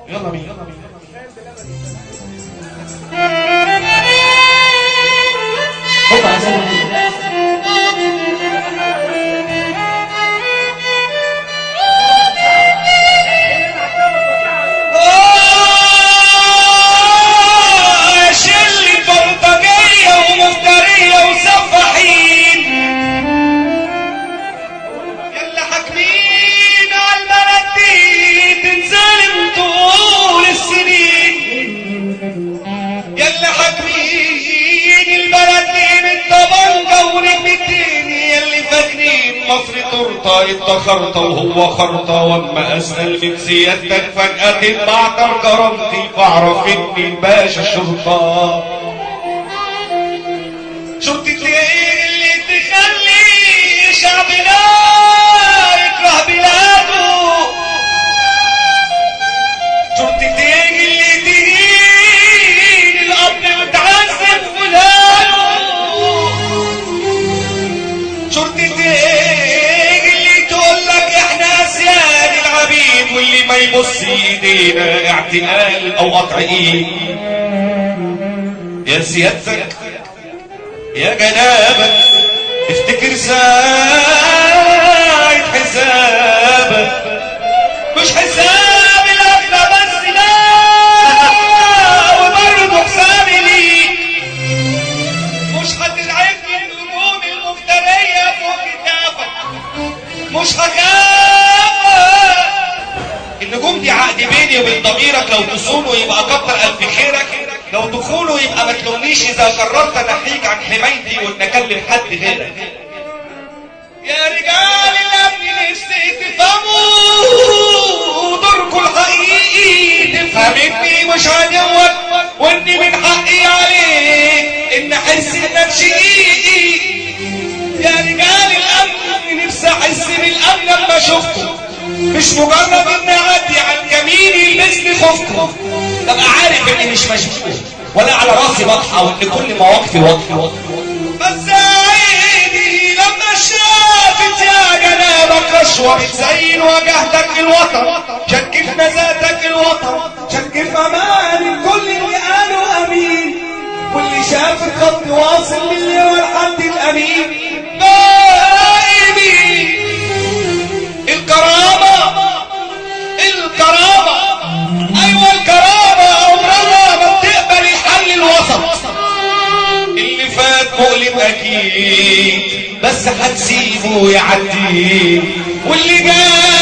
يلا بينا يلا بينا حط عسل آه، شلة بلطجية ومفترية وسفاحين يلا حاكمين على البلد دي تنظلم طول السنين يلا حاكمين البلد دي بالطبنجة ونجم الدين يلي فاكرين مصر تورته اتخرطه وهو خرطه واما اسال من سيادتك فجأة تتبعتر كرامتي فاعرف اني الباشا شرطه شرطة ايه اللي تخلي شعبنا يكره بلاده شرطة ايه اللي تهين الاب متعذب فلانه شرطة ايه اللي تقول لك احنا اسياد العبيد واللي ما يبص ايدينا اعتقال او قطع ايد يا سيادتك يا جنابك افتكر ساعة حسابك مش حساب الاكل بس لا وبرضه حسابي ليك مش هتدعمني الهجوم المفترية فوق كتافك مش هخاف النجوم دي عقد بيني وبين ضميرك لو تصونه يبقى كتر ألف خيرك لو تخونه يبقى ما تلومنيش إذا قررت أنحيك عن حمايتي وإن أكلم حد غيرك يا رجال الأمن نفسي تفهموا دوركم الحقيقي تفهمني مش هنوت وإني من حقي عليك إن أحس إنك شقيقي يا رجال الأمن نفسي أحس بالأمن لما شفته مش مجرد إني أعدي عن جميل يلبسني خفته أبقى عارف إني مش مشغول ولا على راسي بطحة وإن كل مواقفي واضحة بس عيني لما شافت يا جنابك رشوة بتزين وجهتك للوطن شك في نزاتك الوطن شك في امان الكل اللي قالوا امين واللي شاف الخط واصل للي والحد الامين باقي الكرامة الكرامة ايوه الكرامة عمرها ما بتقبل الحل الوسط اللي فات مؤلم اكيد بس هتسيبه يعدي واللي جاي